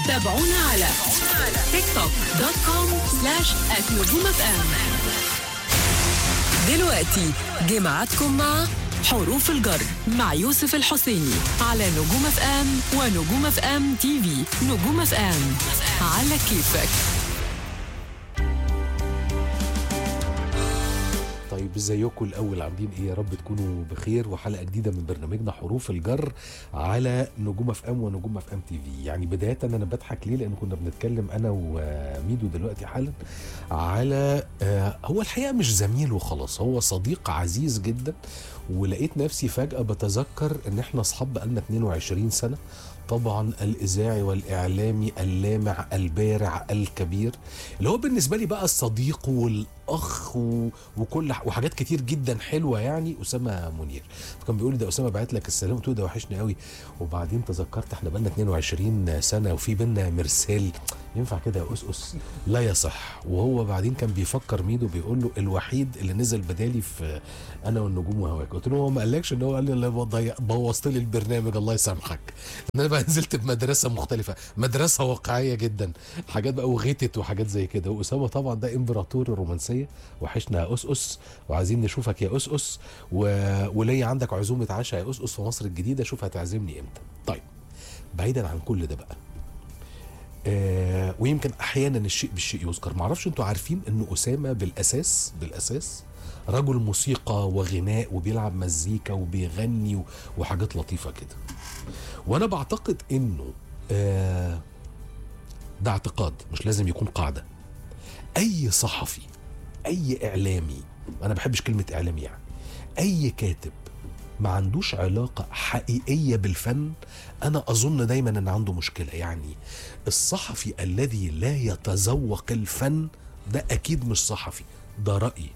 تابعونا على تيك توك دوت كوم سلاش نجوم اف ام دلوقتي جمعتكم مع حروف الجر مع يوسف الحسيني على نجوم اف ام ونجوم اف ام تي في نجوم اف ام على كيفك طيب ازيكم الاول عاملين ايه يا رب تكونوا بخير وحلقه جديده من برنامجنا حروف الجر على نجوم اف ام ونجوم اف ام تي في يعني بدايه انا بضحك ليه لان كنا بنتكلم انا وميدو دلوقتي حالا على آه هو الحقيقه مش زميل وخلاص هو صديق عزيز جدا ولقيت نفسي فجاه بتذكر ان احنا اصحاب بقالنا 22 سنه طبعا الاذاعي والاعلامي اللامع البارع الكبير اللي هو بالنسبه لي بقى الصديق والاخ و... وكل ح- وحاجات كتير جدا حلوه يعني اسامه منير فكان بيقول لي ده اسامه بعت لك السلام قلت له ده وحشني قوي وبعدين تذكرت احنا بقالنا 22 سنه وفي بينا مرسال ينفع كده يا اسس لا يصح وهو بعدين كان بيفكر ميدو بيقول له الوحيد اللي نزل بدالي في انا والنجوم وهواك قلت له هو ما قالكش ان هو قال لي لا بضيع- بوظت لي البرنامج الله يسامحك ان انا بقى نزلت بمدرسه مختلفه مدرسه واقعيه جدا حاجات بقى وغيتت وحاجات زي كده واسامه طبعا ده امبراطور الرومانسيه وحشنا يا اسس وعايزين نشوفك يا اسس و... وليا عندك عزومه عشاء يا اسس في مصر الجديده شوف هتعزمني امتى طيب بعيدا عن كل ده بقى آه ويمكن احيانا الشيء بالشيء يذكر معرفش انتوا عارفين ان اسامه بالاساس بالاساس رجل موسيقى وغناء وبيلعب مزيكا وبيغني و- وحاجات لطيفه كده وانا بعتقد انه آه ده اعتقاد مش لازم يكون قاعده اي صحفي اي اعلامي انا بحبش كلمه اعلامي يعني اي كاتب ما عندوش علاقة حقيقية بالفن أنا أظن دايما أن عنده مشكلة يعني الصحفي الذي لا يتذوق الفن ده أكيد مش صحفي ده رأيي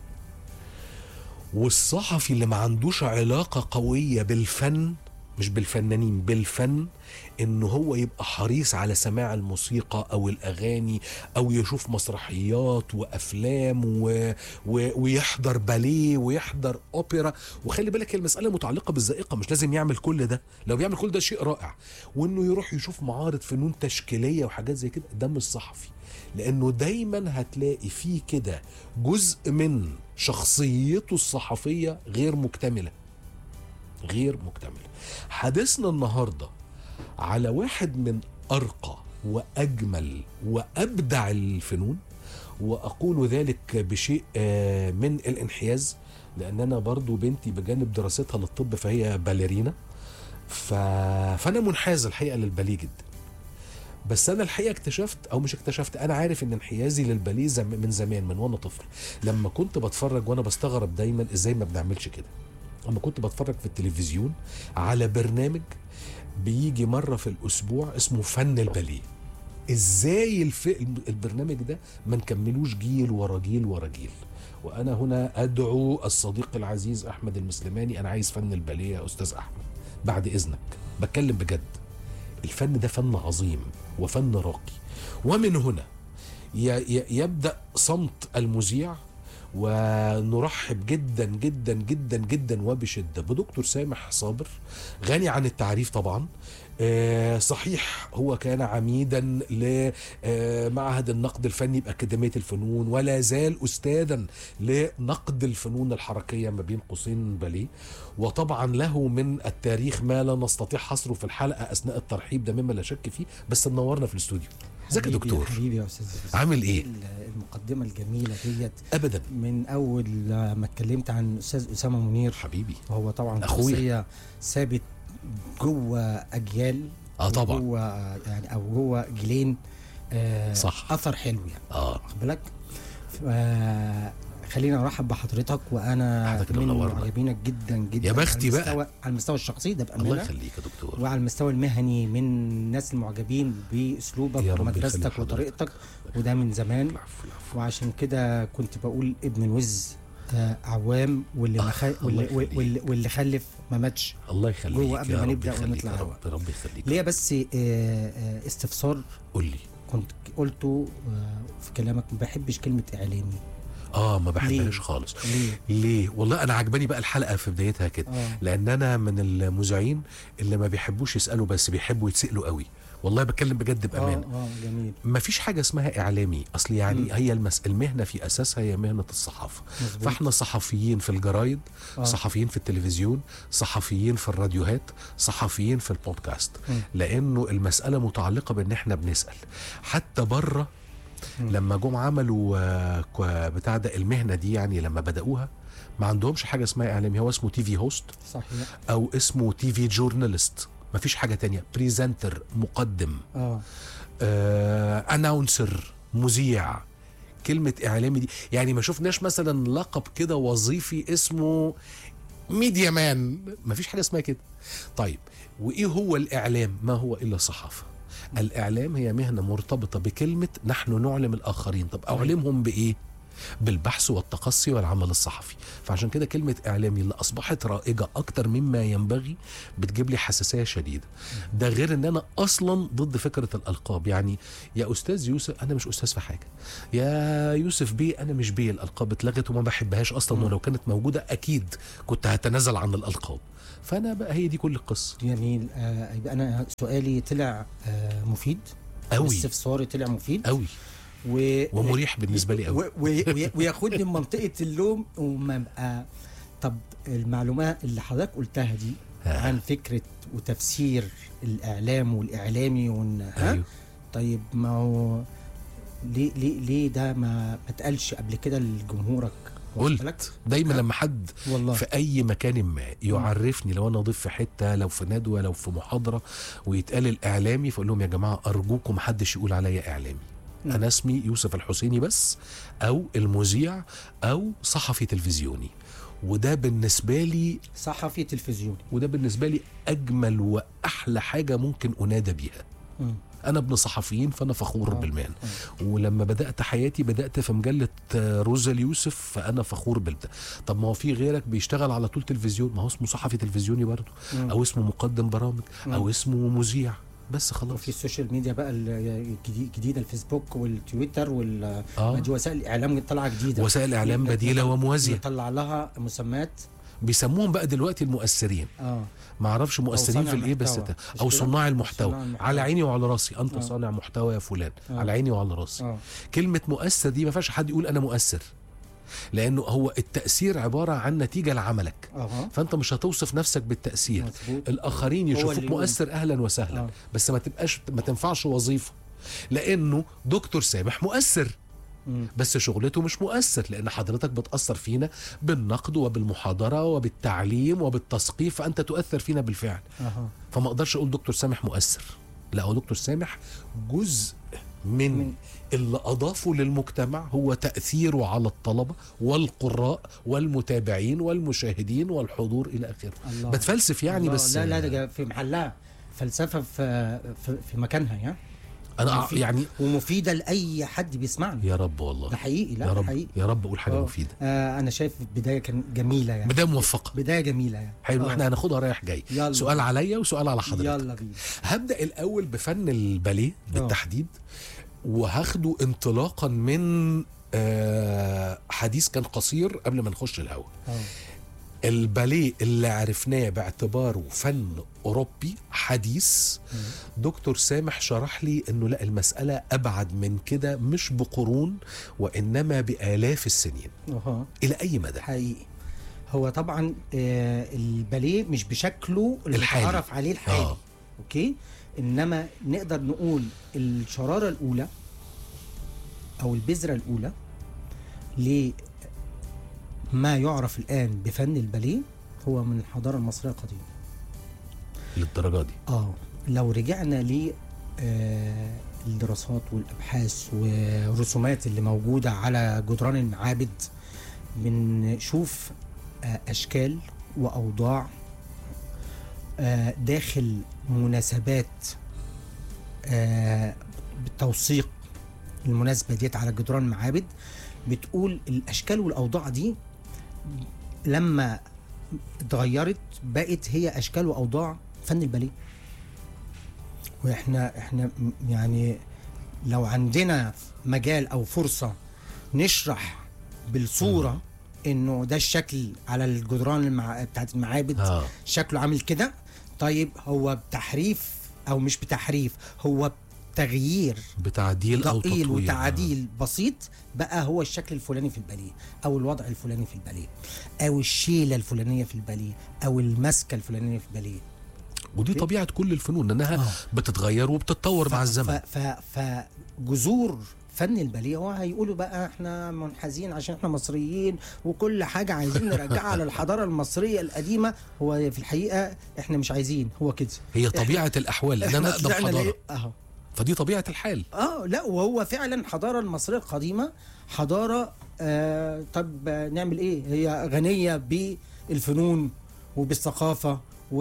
والصحفي اللي ما عندوش علاقة قوية بالفن مش بالفنانين بالفن ان هو يبقى حريص على سماع الموسيقى او الاغاني او يشوف مسرحيات وافلام و... و... ويحضر باليه ويحضر اوبرا وخلي بالك هي المساله متعلقه بالذائقه مش لازم يعمل كل ده لو بيعمل كل ده شيء رائع وانه يروح يشوف معارض فنون تشكيليه وحاجات زي كده ده مش صحفي لانه دايما هتلاقي فيه كده جزء من شخصيته الصحفيه غير مكتمله غير مكتمله حديثنا النهارده على واحد من ارقى واجمل وابدع الفنون واقول ذلك بشيء آه، من الانحياز لان انا برضو بنتي بجانب دراستها للطب فهي باليرينا ف... فانا منحاز الحقيقه للباليه جدا بس انا الحقيقه اكتشفت او مش اكتشفت انا عارف ان انحيازي للباليه زم من زمان من وانا طفل لما كنت بتفرج وانا بستغرب دايما ازاي ما بنعملش كده لما كنت بتفرج في التلفزيون على برنامج بيجي مره في الاسبوع اسمه فن الباليه ازاي الف... البرنامج ده ما نكملوش جيل ورا جيل ورا جيل وانا هنا ادعو الصديق العزيز احمد المسلماني انا عايز فن الباليه يا استاذ احمد بعد اذنك بتكلم بجد الفن ده فن عظيم وفن راقي ومن هنا ي- ي- يبدا صمت المذيع ونرحب جدا جدا جدا جدا وبشده بدكتور سامح صابر غني عن التعريف طبعا آه، صحيح هو كان عميدا لمعهد النقد الفني بأكاديمية الفنون ولا زال أستاذا لنقد الفنون الحركية ما بين قوسين باليه وطبعا له من التاريخ ما لا نستطيع حصره في الحلقة أثناء الترحيب ده مما لا شك فيه بس منورنا في الاستوديو ازيك يا حبيبي- دكتور حبيبي يا استاذ يوسف. عامل إيه؟ ال- المقدمه الجميله ديت أبدا من اول ما اتكلمت عن استاذ اسامه منير حبيبي وهو طبعا أخويا. شخصيه ثابت جوه اجيال آه طبعا. جوه يعني او جوه جيلين آه صح. اثر حلو يعني اه واخد بالك ف- خلينا ارحب بحضرتك وانا حضرتك اللي من منورنا. معجبينك جدا جدا يا بختي على بقى. المستوى على المستوى الشخصي ده الله بامانه يخليك يا دكتور وعلى المستوى المهني من الناس المعجبين باسلوبك يا رب يخلي ومدرستك حضرتك. وطريقتك وده من زمان العفو العفو وعشان كده كنت بقول ابن الوز آه، عوام واللي ما خ... الله واللي, يخليك. واللي, واللي خلف ما ماتش الله يخليك جوه قبل يا ما رب نبدأ يخليك ونطلع يا هوا. رب رب يخليك ليا بس آه، آه، استفسار قول لي كنت قلته آه، في كلامك ما بحبش كلمه اعلامي اه ما بحبهاش ليه؟ خالص ليه؟ ليه والله انا عجباني بقى الحلقه في بدايتها كده آه. لان انا من المذيعين اللي ما بيحبوش يسالوا بس بيحبوا يتسالوا قوي والله بتكلم بجد اه بامانه اه جميل ما فيش حاجه اسمها اعلامي اصل يعني مم. هي المس... المهنه في اساسها هي مهنه الصحافه مظبوط. فاحنا صحفيين في الجرايد آه. صحفيين في التلفزيون صحفيين في الراديوهات صحفيين في البودكاست مم. لانه المساله متعلقه بان احنا بنسال حتى بره مم. لما جم عملوا آه، ك- بتاع ده المهنه دي يعني لما بداوها ما عندهمش حاجه اسمها اعلامي هو اسمه تي في هوست صحيح او اسمه تي في جورنالست ما فيش حاجه تانية بريزنتر مقدم اه اناونسر مذيع كلمة إعلامي دي يعني ما شفناش مثلا لقب كده وظيفي اسمه ميديا مان ما فيش حاجة اسمها كده طيب وإيه هو الإعلام ما هو إلا صحافة الإعلام هي مهنة مرتبطة بكلمة نحن نعلم الآخرين طب أعلمهم بإيه بالبحث والتقصي والعمل الصحفي فعشان كده كلمة إعلامي اللي أصبحت رائجة أكتر مما ينبغي بتجيب لي حساسية شديدة ده غير ان انا اصلا ضد فكره الالقاب يعني يا استاذ يوسف انا مش استاذ في حاجه يا يوسف بيه انا مش بيه الالقاب اتلغت وما بحبهاش اصلا ولو كانت موجوده اكيد كنت هتنازل عن الالقاب فانا بقى هي دي كل القصه جميل آه يبقى انا سؤالي طلع آه مفيد قوي استفساري طلع مفيد قوي و... ومريح بالنسبه لي قوي و... و... و... وياخدني من منطقه اللوم وما ابقى طب المعلومات اللي حضرتك قلتها دي آه. عن فكره وتفسير الاعلام والاعلامي وان ها أيوه. طيب ما هو ليه ليه ليه ده ما ما اتقالش قبل كده لجمهورك واخد بالك؟ قلت دايما ها؟ لما حد والله في اي مكان ما يعرفني لو انا ضيف في حته لو في ندوه لو في محاضره ويتقال الاعلامي فاقول لهم يا جماعه ارجوكم محدش يقول عليا اعلامي مم. انا اسمي يوسف الحسيني بس او المذيع او صحفي تلفزيوني وده بالنسبه لي صحفي تلفزيوني وده بالنسبه لي اجمل واحلى حاجه ممكن انادى بيها مم. انا ابن صحفيين فانا فخور آه. بالمهنه ولما بدات حياتي بدات في مجله آه، روزا اليوسف فانا فخور بالده طب ما هو في غيرك بيشتغل على طول تلفزيون ما هو اسمه صحفي تلفزيوني برضه مم. او اسمه مقدم برامج او مم. اسمه مذيع بس خلاص وفي السوشيال ميديا بقى الجديد- الجديده الفيسبوك والتويتر وال اه دي وسائل الاعلام طالعه جديده وسائل اعلام نط- بديله نط- وموازيه نطلع لها مسمات بيسموهم بقى دلوقتي المؤثرين اه ما اعرفش مؤثرين صانع في الايه بس محتوى. ده. مش او كده؟ صناع صناع المحتوى المحتوى. على عيني وعلى راسي انت آه. صانع محتوى يا فلان آه. على عيني وعلى راسي اه كلمه مؤثر دي ما فيهاش حد يقول انا مؤثر لانه هو التاثير عباره عن نتيجه لعملك اه فانت مش هتوصف نفسك بالتاثير مظبوط الاخرين هو يشوفوك اللي يقول. مؤثر اهلا وسهلا آه. بس ما تبقاش ما تنفعش وظيفه لانه دكتور سامح مؤثر مم. بس شغلته مش مؤثر لان حضرتك بتاثر فينا بالنقد وبالمحاضره وبالتعليم وبالتثقيف فانت تؤثر فينا بالفعل اها فما اقدرش اقول دكتور سامح مؤثر لا هو دكتور سامح جزء من, من- من اللي اضافه للمجتمع هو تاثيره على الطلبه والقراء والمتابعين والمشاهدين والحضور الى اخره الله بتفلسف يعني الله. بس لا لا ده جا- في محلها فلسفه في في, في مكانها يا انا ومفيد- يعني ومفيده لاي حد بيسمعنا يا رب والله ده حقيقي لا يا ده رب حقيقي يا رب اقول حاجه آه. مفيده آه انا شايف بدايه كان جميله يعني بدايه موفقه بدايه جميله يعني حلو آه. احنا هناخدها رايح جاي يلا. سؤال عليا وسؤال على حضرتك يلا بينا هبدا الاول بفن الباليه بالتحديد وهاخده انطلاقا من آه، حديث كان قصير قبل ما نخش الهوا اه الباليه اللي عرفناه باعتباره فن اوروبي حديث دكتور سامح شرح لي انه لا المساله ابعد من كده مش بقرون وانما بالاف السنين اها الى اي مدى حقيقي هو طبعا آه الباليه مش بشكله اللي الحالي. اتعرف عليه الحالي آه. اوكي انما نقدر نقول الشراره الاولى او البذره الاولى لما يعرف الان بفن الباليه هو من الحضاره المصريه القديمه للدرجه دي اه لو رجعنا ل آه، الدراسات والابحاث والرسومات اللي موجوده على جدران المعابد بنشوف آه، اشكال واوضاع آه، داخل مناسبات آه، بالتوثيق المناسبه ديت على جدران المعابد بتقول الاشكال والاوضاع دي لما اتغيرت بقت هي اشكال واوضاع فن الباليه واحنا احنا م- يعني لو عندنا مجال او فرصه نشرح بالصوره انه ده الشكل على الجدران المع... بتاعت المعابد اه شكله عامل كده طيب هو بتحريف او مش بتحريف هو تغيير بتعديل او ضئيل تطوير وتعديل بسيط بقى هو الشكل الفلاني في الباليه او الوضع الفلاني في الباليه او الشيله الفلانيه في الباليه او المسكه الفلانيه في الباليه ودي طبيعه كل الفنون انها آه. بتتغير وبتتطور مع الزمن ف ف فجذور فن الباليه هو هيقولوا بقى احنا منحازين عشان احنا مصريين وكل حاجه عايزين نرجعها للحضاره المصريه القديمه هو في الحقيقه احنا مش عايزين هو كده هي طبيعه الاحوال ان انا احنا اقدم طلعنا حضاره ليه- اهو فدي طبيعه الحال اه لا وهو فعلا الحضاره المصريه القديمه حضاره آه طب آه، نعمل ايه هي غنيه بالفنون وبالثقافه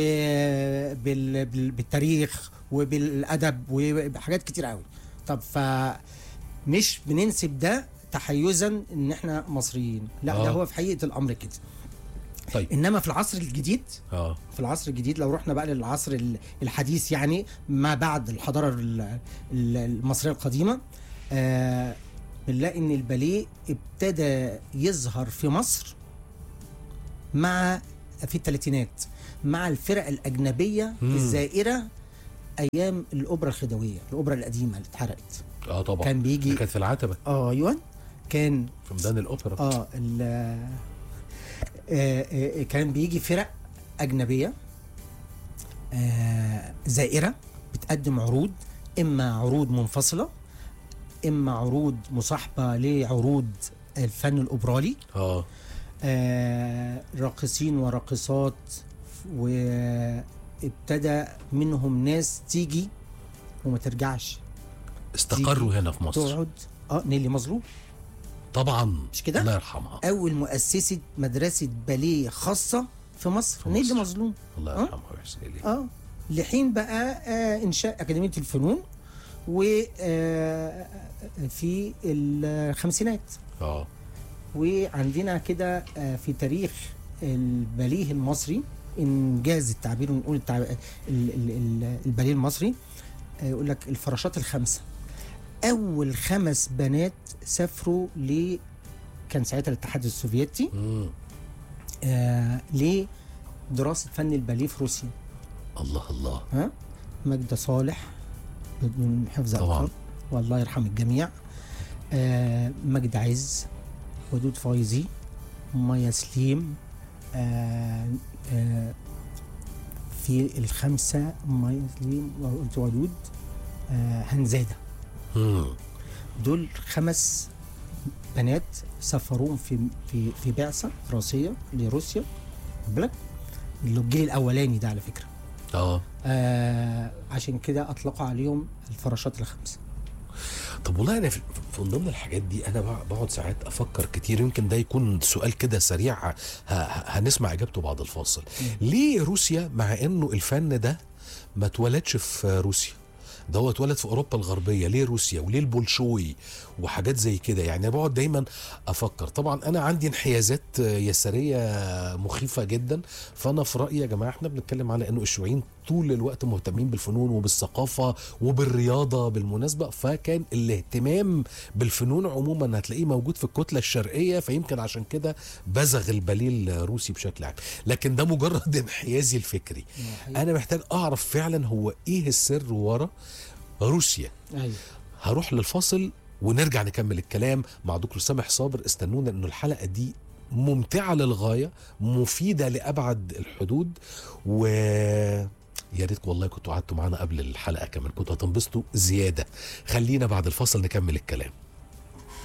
وبالتاريخ وبالادب وبحاجات كتير قوي طب ف مش بننسب ده تحيزا ان احنا مصريين لا آه. ده هو في حقيقه الامر كده طيب انما في العصر الجديد اه في العصر الجديد لو رحنا بقى للعصر ال- الحديث يعني ما بعد الحضاره ال- ال- المصريه القديمه آه بنلاقي ان الباليه ابتدى يظهر في مصر مع في الثلاثينات مع الفرق الاجنبيه مم. الزائره ايام الاوبرا الخديويه الاوبرا القديمه اللي اتحرقت اه طبعا كان بيجي اللي كانت في العتبه اه ايوه كان في ميدان الاوبرا اه ال- آه، آه، كان بيجي فرق اجنبيه آه، زائره بتقدم عروض اما عروض منفصله اما عروض مصاحبه لعروض الفن الاوبرالي اه آه، راقصين وراقصات وابتدى منهم ناس تيجي وما ترجعش استقروا هنا في مصر تقعد اه نيلي مظلوم طبعا مش كده؟ الله يرحمها اول مؤسسه مدرسه باليه خاصه في مصر في نيلي مصر. مظلوم الله آه. يرحمها ويحسن اليه اه لحين بقى آه انشاء اكاديميه الفنون و آه، في الخمسينات اه وعندنا كده آه، في تاريخ الباليه المصري انجاز التعبير ونقول التع... ال- ال- ال- الباليه المصري آه، يقول لك الفراشات الخمسه اول خمس بنات سافروا ل كان ساعتها الاتحاد السوفيتي مم. آه لدراسه فن الباليه في روسيا الله الله ها ماجدة صالح بدون حفظ طبعاً. ألقاب والله يرحم الجميع آه مجد عز ودود فايزي مايا سليم آه آه في الخمسة مايا سليم وقلت ودود آه هنزادة مم. دول خمس بنات سافروهم في في في بعثة دراسية لروسيا بالك الجيل الأولاني ده على فكرة اه آه عشان كده اطلقوا عليهم الفراشات الخمسه طب والله انا في في ضمن الحاجات دي انا بق- بقعد ساعات افكر كتير يمكن ده يكون سؤال كده سريع ه- ه- هنسمع اجابته بعد الفاصل ليه روسيا مع انه الفن ده ما اتولدش في روسيا ده هو اتولد في اوروبا الغربيه ليه روسيا وليه البولشوي وحاجات زي كده يعني أنا بقعد دايما افكر طبعا انا عندي انحيازات يساريه مخيفه جدا فانا في رايي يا جماعه احنا بنتكلم على انه الشيوعيين طول الوقت مهتمين بالفنون وبالثقافه وبالرياضه بالمناسبه فكان الاهتمام بالفنون عموما هتلاقيه موجود في الكتله الشرقيه فيمكن عشان كده بزغ الباليه الروسي بشكل عام لكن ده مجرد انحيازي الفكري انا محتاج اعرف فعلا هو ايه السر ورا روسيا ايوه هروح للفاصل ونرجع نكمل الكلام مع دكتور سامح صابر استنونا انه الحلقه دي ممتعه للغايه مفيده لابعد الحدود و يا ريت والله كنتوا قعدتوا معانا قبل الحلقه كمان كنتوا هتنبسطوا زياده خلينا بعد الفاصل نكمل الكلام